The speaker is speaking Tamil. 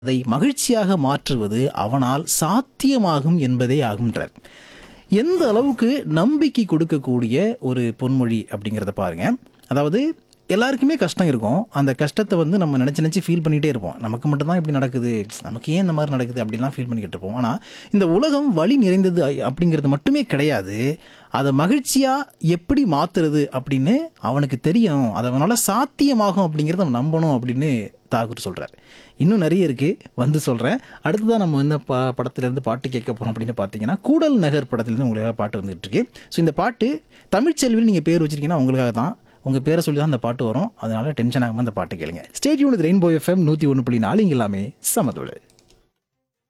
அதை மகிழ்ச்சியாக மாற்றுவது அவனால் சாத்தியமாகும் என்பதே ஆகுன்றார் எந்த அளவுக்கு நம்பிக்கை கொடுக்கக்கூடிய ஒரு பொன்மொழி அப்படிங்கிறத பாருங்க அதாவது எல்லாருக்குமே கஷ்டம் இருக்கும் அந்த கஷ்டத்தை வந்து நம்ம நினச்சி நினச்சி ஃபீல் பண்ணிகிட்டே இருப்போம் நமக்கு மட்டும்தான் இப்படி நடக்குது நமக்கு ஏன் இந்த மாதிரி நடக்குது அப்படிலாம் ஃபீல் பண்ணிக்கிட்டு இருப்போம் ஆனால் இந்த உலகம் வழி நிறைந்தது ஐ- அப்படிங்கிறது மட்டுமே கிடையாது அதை மகிழ்ச்சியாக எப்படி மாற்றுறது அப்படின்னு அவனுக்கு தெரியும் அது அவனால் சாத்தியமாகும் அப்படிங்கிறத அவன் நம்பணும் அப்படின்னு தாகூர் சொல்கிறார் இன்னும் நிறைய இருக்குது வந்து சொல்கிறேன் அடுத்ததான் நம்ம வந்து பா படத்துலேருந்து பாட்டு கேட்க போகிறோம் அப்படின்னு பார்த்தீங்கன்னா கூடல் நகர் படத்துலேருந்து உங்களுக்காக பாட்டு வந்துட்டு இருக்கு ஸோ இந்த பாட்டு தமிழ்ச்செல்வின்னு நீங்கள் பேர் வச்சிருக்கீங்கன்னா உங்களுக்காக தான் உங்கள் பேரை சொல்லி தான் அந்த பாட்டு வரும் அதனால டென்ஷன் ஆகாமல் அந்த பாட்டு கேளுங்க ஸ்டேட்யூன் ரெயின்போ எஃப்எம் நூற்றி ஒன்று புள்ளி நாலு இங்க எல்லாமே சமதோடு